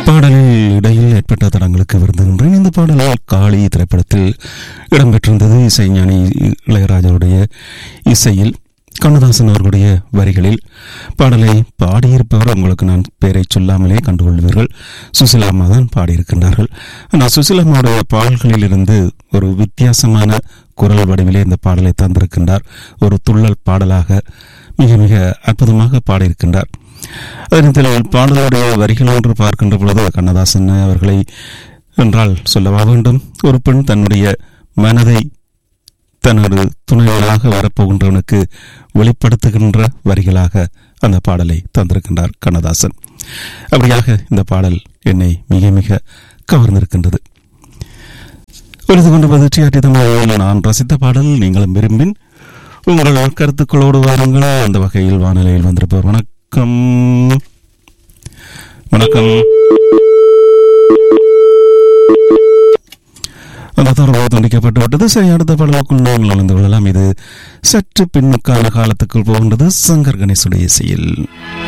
பாடலில் இடையில் ஏற்பட்ட தடங்களுக்கு வருந்துகின்றேன் இந்த பாடல் காளி திரைப்படத்தில் இடம்பெற்றிருந்தது இசைஞானி இளையராஜாவுடைய இசையில் கண்ணதாசன் அவர்களுடைய வரிகளில் பாடலை பாடியிருப்பவர் உங்களுக்கு நான் பெயரை சொல்லாமலே கண்டுகொள்வீர்கள் சுசிலாமா தான் பாடியிருக்கின்றார்கள் ஆனால் சுசிலாமாவுடைய பாடல்களிலிருந்து ஒரு வித்தியாசமான குரல் வடிவிலே இந்த பாடலை தந்திருக்கின்றார் ஒரு துள்ளல் பாடலாக மிக மிக அற்புதமாக பாடியிருக்கின்றார் அதனத்தில் பாடலுடைய வரிகள் ஒன்று பார்க்கின்ற பொழுது கண்ணதாசன் அவர்களை என்றால் சொல்லவா வேண்டும் ஒரு பெண் தன்னுடைய மனதை தனது துணைவராக வரப்போகின்றவனுக்கு வெளிப்படுத்துகின்ற வரிகளாக அந்த பாடலை தந்திருக்கின்றார் கண்ணதாசன் அப்படியாக இந்த பாடல் என்னை மிக மிக கவர்ந்திருக்கின்றது எழுது கொண்டு பதிர்ச்சியாற்றி தமிழில் நான் ரசித்த பாடல் நீங்களும் விரும்பின் உங்கள் கருத்துக்களோடு வாருங்கள் அந்த வகையில் வானிலையில் வந்திருப்பவர் வணக்கம் வணக்கம் அந்த தொடர்பு துண்டிக்கப்பட்டு விட்டது சரி அடுத்த பாடலுக்குள் நாங்கள் நுழைந்து கொள்ளலாம் இது சற்று பின்னுக்கான காலத்துக்குள் போகின்றது சங்கர் கணேசுடைய இசையில்